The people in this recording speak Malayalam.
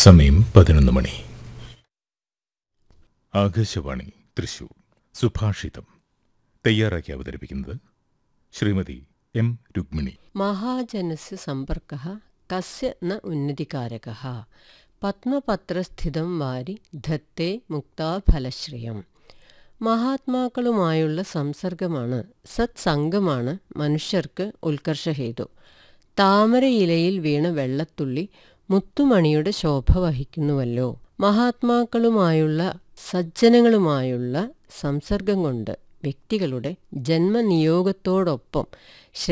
സമയം പതിനൊന്ന് മണി ആകാശവാണി തൃശൂർ സുഭാഷിതം തയ്യാറാക്കി അവതരിപ്പിക്കുന്നത് ശ്രീമതി എം രുക്മിണി മഹാജനസ് സമ്പർക്ക കസ്യ ന ഉന്നതികാരക പത്മപത്രസ്ഥിതം വാരി ധത്തെ മുക്താഫലശ്രയം മഹാത്മാക്കളുമായുള്ള സംസർഗമാണ് സത്സംഗമാണ് മനുഷ്യർക്ക് ഉത്കർഷഹേതു താമരയിലയിൽ വീണ വെള്ളത്തുള്ളി മുത്തുമണിയുടെ ശോഭ വഹിക്കുന്നുവല്ലോ മഹാത്മാക്കളുമായുള്ള സജ്ജനങ്ങളുമായുള്ള സംസർഗം കൊണ്ട് വ്യക്തികളുടെ ജന്മനിയോഗത്തോടൊപ്പം